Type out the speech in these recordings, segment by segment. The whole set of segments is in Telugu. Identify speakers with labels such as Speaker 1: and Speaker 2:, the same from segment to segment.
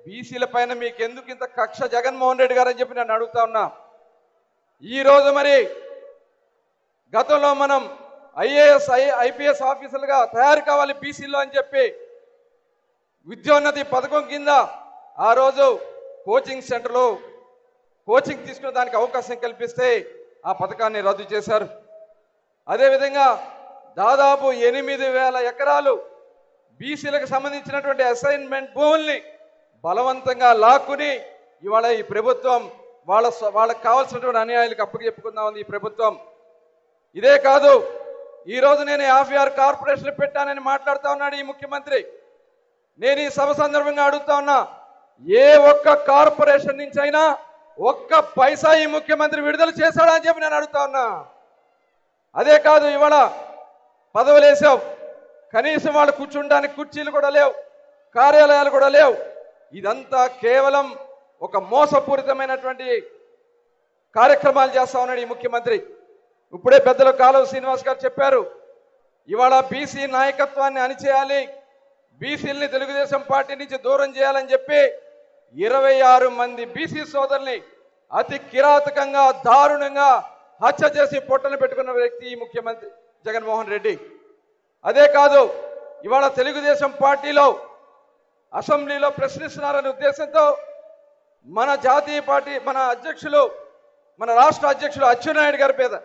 Speaker 1: బీసీల పైన మీకు ఎందుకు ఇంత కక్ష జగన్మోహన్ రెడ్డి గారు అని చెప్పి నేను అడుగుతా ఉన్నా ఈ రోజు మరి గతంలో మనం ఐఏఎస్ ఐ ఐపీఎస్ ఆఫీసర్లుగా తయారు కావాలి బీసీలో అని చెప్పి విద్యోన్నతి పథకం కింద ఆ రోజు కోచింగ్ సెంటర్లో కోచింగ్ తీసుకునే దానికి అవకాశం కల్పిస్తే ఆ పథకాన్ని రద్దు చేశారు అదేవిధంగా దాదాపు ఎనిమిది వేల ఎకరాలు బీసీలకు సంబంధించినటువంటి అసైన్మెంట్ భూముల్ని బలవంతంగా లాక్కుని ఇవాళ ఈ ప్రభుత్వం వాళ్ళ స్వ- వాళ్ళకి కావాల్సినటువంటి అన్యాయాలకు అప్పచెప్పుకుందా ఉంది ఈ ప్రభుత్వం ఇదే కాదు ఈ రోజు నేను యాభై ఆరు కార్పొరేషన్లు పెట్టానని మాట్లాడుతా ఉన్నాడు ఈ ముఖ్యమంత్రి నేను ఈ సభ సందర్భంగా అడుగుతా ఉన్నా ఏ ఒక్క కార్పొరేషన్ నుంచి అయినా ఒక్క పైసా ఈ ముఖ్యమంత్రి విడుదల చేశాడా అని చెప్పి నేను అడుగుతా ఉన్నా అదే కాదు ఇవాళ పదవులు వేసావు కనీసం వాళ్ళు కూర్చుండడానికి కుర్చీలు కూడా లేవు కార్యాలయాలు కూడా లేవు ఇదంతా కేవలం ఒక మోసపూరితమైనటువంటి కార్యక్రమాలు చేస్తా ఉన్నాడు ఈ ముఖ్యమంత్రి ఇప్పుడే పెద్దలు కాలువ శ్రీనివాస్ గారు చెప్పారు ఇవాళ బీసీ నాయకత్వాన్ని అణిచేయాలి బీసీలని తెలుగుదేశం పార్టీ నుంచి దూరం చేయాలని చెప్పి ఇరవై ఆరు మంది బీసీ సోదరుల్ని అతి కిరాతకంగా దారుణంగా హత్య చేసి పొట్టలు పెట్టుకున్న వ్యక్తి ఈ ముఖ్యమంత్రి జగన్మోహన్ రెడ్డి అదే కాదు ఇవాళ తెలుగుదేశం పార్టీలో అసెంబ్లీలో ప్రశ్నిస్తున్నారనే ఉద్దేశంతో మన జాతీయ పార్టీ మన అధ్యక్షులు మన రాష్ట్ర అధ్యక్షులు అచ్చెన్నాయుడు గారి మీద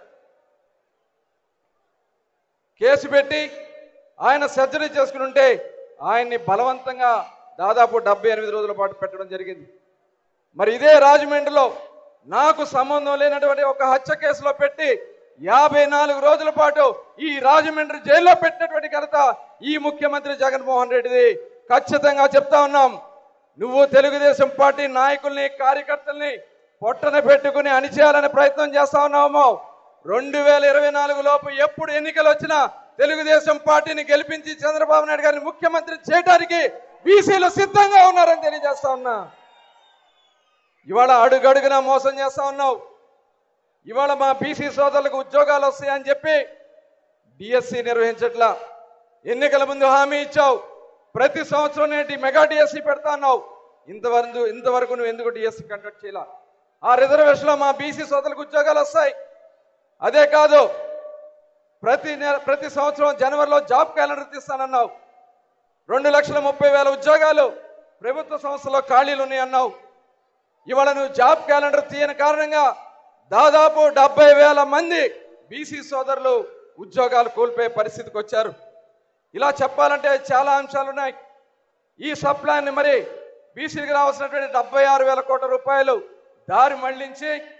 Speaker 1: కేసు పెట్టి ఆయన సర్జరీ చేసుకుని ఉంటే ఆయన్ని బలవంతంగా దాదాపు డెబ్బై ఎనిమిది రోజుల పాటు పెట్టడం జరిగింది మరి ఇదే రాజమండ్రిలో నాకు సంబంధం లేనటువంటి ఒక హత్య కేసులో పెట్టి యాభై నాలుగు రోజుల పాటు ఈ రాజమండ్రి జైల్లో పెట్టినటువంటి ఘనత ఈ ముఖ్యమంత్రి జగన్మోహన్ రెడ్డిది ఖచ్చితంగా చెప్తా ఉన్నాం నువ్వు తెలుగుదేశం పార్టీ నాయకుల్ని కార్యకర్తల్ని పొట్టన పెట్టుకుని అణిచేయాలనే ప్రయత్నం చేస్తా ఉన్నామో రెండు వేల ఇరవై నాలుగు లోపు ఎప్పుడు ఎన్నికలు వచ్చినా తెలుగుదేశం పార్టీని గెలిపించి చంద్రబాబు నాయుడు గారిని ముఖ్యమంత్రి చేయడానికి బీసీలు సిద్ధంగా ఉన్నారని తెలియజేస్తా ఉన్నా ఇవాళ అడుగడుగున మోసం చేస్తా ఉన్నావు ఇవాళ మా బీసీ సోదరులకు ఉద్యోగాలు వస్తాయని చెప్పి డిఎస్సి నిర్వహించట్లా ఎన్నికల ముందు హామీ ఇచ్చావు ప్రతి సంవత్సరం నేటి మెగా డిఎస్సి పెడతా అన్నావు ఇంతవరకు ఇంతవరకు నువ్వు ఎందుకు డిఎస్సి కండక్ట్ చేయాల ఆ రిజర్వేషన్లో మా బీసీ సోదరులకు ఉద్యోగాలు వస్తాయి అదే కాదు ప్రతి నెల ప్రతి సంవత్సరం జనవరిలో జాబ్ క్యాలెండర్ తీస్తానన్నావు రెండు లక్షల ముప్పై వేల ఉద్యోగాలు ప్రభుత్వ సంస్థలో ఖాళీలు ఉన్నాయన్నావు ఇవాళ నువ్వు జాబ్ క్యాలెండర్ తీయని కారణంగా దాదాపు డెబ్బై వేల మంది బీసీ సోదరులు ఉద్యోగాలు కోల్పోయే పరిస్థితికి వచ్చారు ఇలా చెప్పాలంటే చాలా అంశాలు ఉన్నాయి ఈ సప్లాన్ని మరి బీసీకి రావాల్సినటువంటి డెబ్బై ఆరు వేల కోట్ల రూపాయలు దారి మళ్లించి